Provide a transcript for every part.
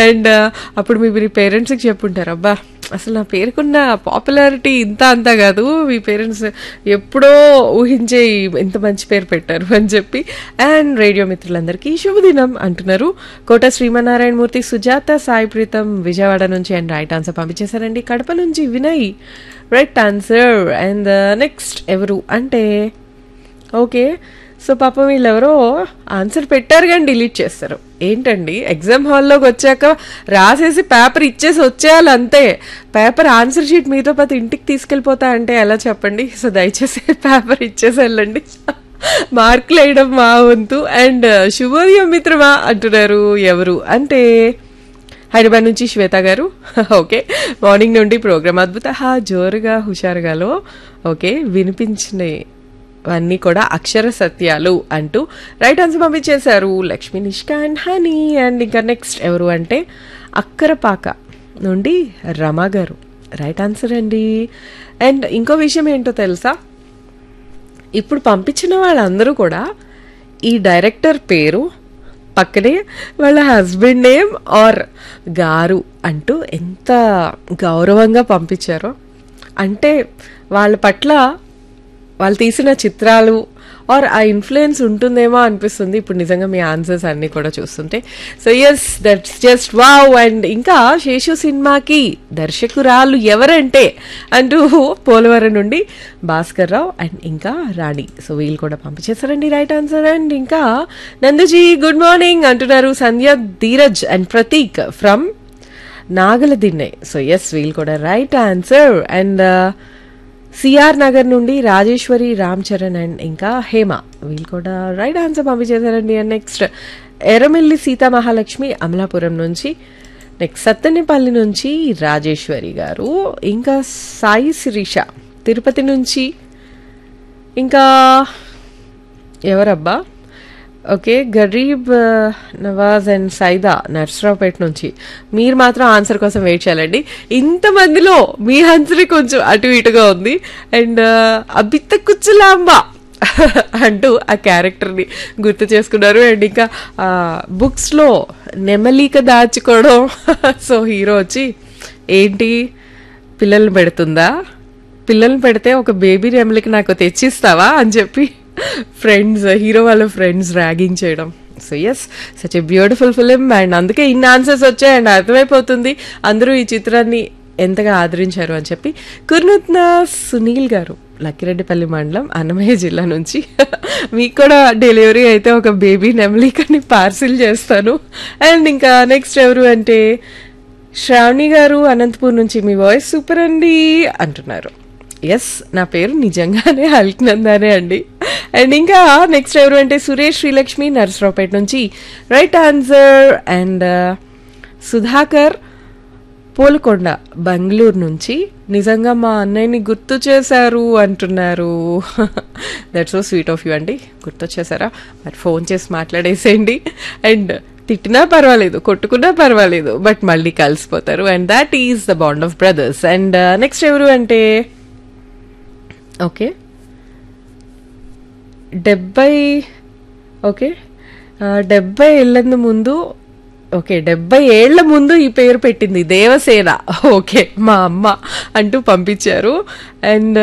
and అప్పుడు మీ మీ పేరెంట్స్కి చెప్పుంటారు అబ్బా అసలు నా పేరుకున్న పాపులారిటీ ఇంత అంతా కాదు మీ పేరెంట్స్ ఎప్పుడో ఊహించే ఈ- ఇంత మంచి పేరు పెట్టారు అని చెప్పి అండ్ రేడియో మిత్రులందరికీ శుభదినం అంటున్నారు కోట శ్రీమన్నారాయణ మూర్తి సుజాత సాయి ప్రీతం విజయవాడ నుంచి అండ్ రైట్ ఆన్సర్ పంపించేశారండి కడప నుంచి Vinay right answer and next ఎవరు అంటే ఓకే సో పాపం వీళ్ళెవరో ఆన్సర్ పెట్టారు కానీ డిలీట్ చేస్తారు ఏంటండి ఎగ్జామ్ హాల్లోకి వచ్చాక రాసేసి పేపర్ ఇచ్చేసి వచ్చేయాలి అంతే పేపర్ ఆన్సర్ షీట్ మీతో పాటు ఇంటికి తీసుకెళ్ళిపోతా అంటే ఎలా చెప్పండి సో దయచేసి పేపర్ ఇచ్చేసి వెళ్ళండి మార్కులు వేయడం మా వంతు అండ్ శుభోదయం మిత్రమా అంటున్నారు ఎవరు అంటే హైదరాబాద్ నుంచి శ్వేత గారు ఓకే మార్నింగ్ నుండి ప్రోగ్రామ్ అద్భుత జోరుగా హుషారుగాలో ఓకే వినిపించినాయి అన్నీ కూడా అక్షర సత్యాలు అంటూ రైట్ ఆన్సర్ పంపించేశారు Lakshmi Nishka and honey and ఇంకా నెక్స్ట్ ఎవరు అంటే అక్కరపాక నుండి రమా గారు రైట్ ఆన్సర్ అండి అండ్ ఇంకో విషయం ఏంటో తెలుసా ఇప్పుడు పంపించిన వాళ్ళందరూ కూడా ఈ డైరెక్టర్ పేరు పక్కనే వాళ్ళ హస్బెండ్ నేమ్ ఆర్ గారు అంటూ ఎంత గౌరవంగా పంపించారో అంటే వాళ్ళ పట్ల వాళ్ళు తీసిన చిత్రాలు ఆర్ ఆ ఇన్ఫ్లుయెన్స్ ఉంటుందేమో అనిపిస్తుంది ఇప్పుడు నిజంగా మీ ఆన్సర్స్ అన్ని కూడా చూస్తుంటే so yes that's just wow and ఇంకా శేషు సినిమాకి దర్శకురాలు ఎవరంటే అంటూ పోలవరం నుండి భాస్కర్ రావు అండ్ ఇంకా రాణి సో వీళ్ళు కూడా పంపించేస్తారండి రైట్ ఆన్సర్ అండ్ ఇంకా నందుజీ గుడ్ మార్నింగ్ అంటున్నారు Sandhya Dheeraj and Prateek from Nagaladinne so yes వీళ్ళు కూడా right answer and CR Nagar నుండి రాజేశ్వరి రామ్ చరణ్ అండ్ ఇంకా హేమ వీళ్ళు కూడా రైట్ ఆన్సర్ పంపించేశారండి అండ్ నెక్స్ట్ ఎర్రమిల్లి సీతా మహాలక్ష్మి అమలాపురం నుంచి నెక్స్ట్ సత్తెనపల్లి నుంచి రాజేశ్వరి గారు ఇంకా సాయి శిరీష తిరుపతి నుంచి ఇంకా ఎవరబ్బా ఓకే గరీబ్ ఆ, నవాజ్ అండ్ సైదా నర్సరావుపేట నుంచి మీరు మాత్రం ఆన్సర్ కోసం వెయిట్ చేయాలండి ఇంతమందిలో మీ ఆన్సర్ కొంచెం అటు ఇటుగా ఉంది అండ్ అబిత్త కుచ్చులాంబ అంటూ ఆ క్యారెక్టర్ని గుర్తు చేసుకున్నారు అండ్ ఇంకా బుక్స్లో నెమలిక దాచుకోవడం సో హీరో వచ్చి ఏంటి పిల్లల్ని పెడుతుందా పిల్లల్ని పెడితే ఒక బేబీ నెమలికి నాకు తెచ్చిస్తావా అని చెప్పి ఫ్రెండ్స్ హీరో వాళ్ళ ఫ్రెండ్స్ ర్యాగింగ్ చేయడం so yes such a beautiful film and అందుకే ఇన్ని ఆన్సర్స్ వచ్చాయి అండ్ అర్థమైపోతుంది అందరూ ఈ చిత్రాన్ని ఎంతగా ఆదరించారు అని చెప్పి కుర్నుత్న సునీల్ గారు లక్కిరెడ్డిపల్లి మండలం అన్నమయ్య జిల్లా నుంచి మీకు కూడా డెలివరీ అయితే ఒక బేబీ నెమలికని పార్సిల్ చేస్తాను అండ్ ఇంకా నెక్స్ట్ ఎవరు అంటే శ్రావణి గారు అనంతపూర్ నుంచి మీ వాయిస్ సూపర్ అండి అంటున్నారు ఎస్ నా పేరు నిజంగానే హల్క్నందానే అండి అండ్ ఇంకా నెక్స్ట్ ఎవరు అంటే సురేష్ శ్రీలక్ష్మి నరసరావుపేట నుంచి right answer and Sudhakar Polukonda Bengaluru నుంచి నిజంగా మా అన్నయ్యని గుర్తు చేశారు అంటున్నారు that's so sweet of you అండి గుర్తొచ్చేసారా మరి ఫోన్ చేసి మాట్లాడేసేయండి అండ్ తిట్టినా పర్వాలేదు కొట్టుకున్నా పర్వాలేదు బట్ మళ్ళీ కలిసిపోతారు and that is the bond of brothers and next ఎవరు అంటే ఓకే డెబ్బై ఓకే ఆ, డెబ్బై ఏళ్ళ ముందు ఓకే డెబ్బై ఏళ్ల ముందు ఈ పేరు పెట్టింది దేవసేన ఓకే మా అమ్మ అంటూ పంపించారు అండ్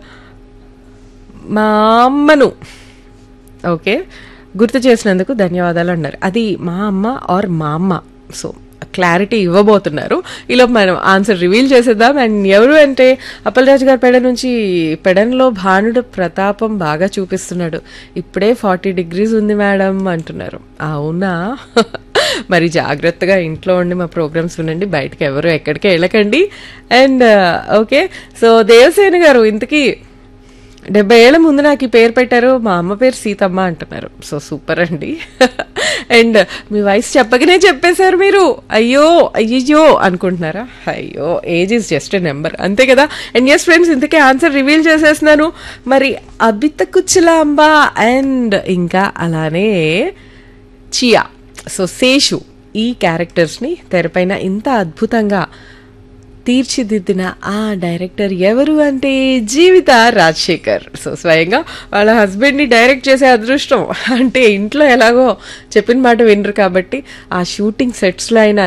మా అమ్మను ఓకే గుర్తు చేసినందుకు ధన్యవాదాలు అన్నారు అది మా అమ్మ ఆర్ మా అమ్మ సో క్లారిటీ ఇవ్వబోతున్నారు ఇలా మనం ఆన్సర్ రివీల్ చేసేద్దాం అండ్ ఎవరు అంటే అప్పలరాజు గారి పెడ నుంచి పెడన్లో భానుడు ప్రతాపం బాగా చూపిస్తున్నాడు ఇప్పుడే ఫార్టీ డిగ్రీస్ ఉంది మేడం అంటున్నారు అవునా మరి జాగ్రత్తగా ఇంట్లో ఉండి మా ప్రోగ్రామ్స్ వినండి బయటకు ఎవరు ఎక్కడికి వెళ్ళకండి అండ్ ఓకే సో దేవసేన గారు ఇంతకీ డెబ్బై ఏళ్ళ ముందు నాకు ఈ పేరు పెట్టారు మా అమ్మ పేరు సీతమ్మ అంటున్నారు సో సూపర్ అండి అండ్ మీ వయసు చెప్పకనే చెప్పేశారు మీరు అయ్యో అయ్యో అనుకుంటున్నారా అయ్యో age is just a number అంతే కదా అండ్ ఎస్ ఫ్రెండ్స్ ఇంతకే ఆన్సర్ రివీల్ చేసేస్తున్నాను మరి అబిత కుచ్చులాంబ అండ్ ఇంకా అలానే చియా సో శేషు ఈ క్యారెక్టర్స్ని తెరపైన ఇంత అద్భుతంగా తీర్చిదిద్దిన ఆ డైరెక్టర్ ఎవరు అంటే జీవిత రాజశేఖర్ సో స్వయంగా వాళ్ళ హస్బెండ్ని డైరెక్ట్ చేసే అదృష్టం అంటే ఇంట్లో ఎలాగో చెప్పిన మాట వినరు కాబట్టి ఆ షూటింగ్ సెట్స్లో అయినా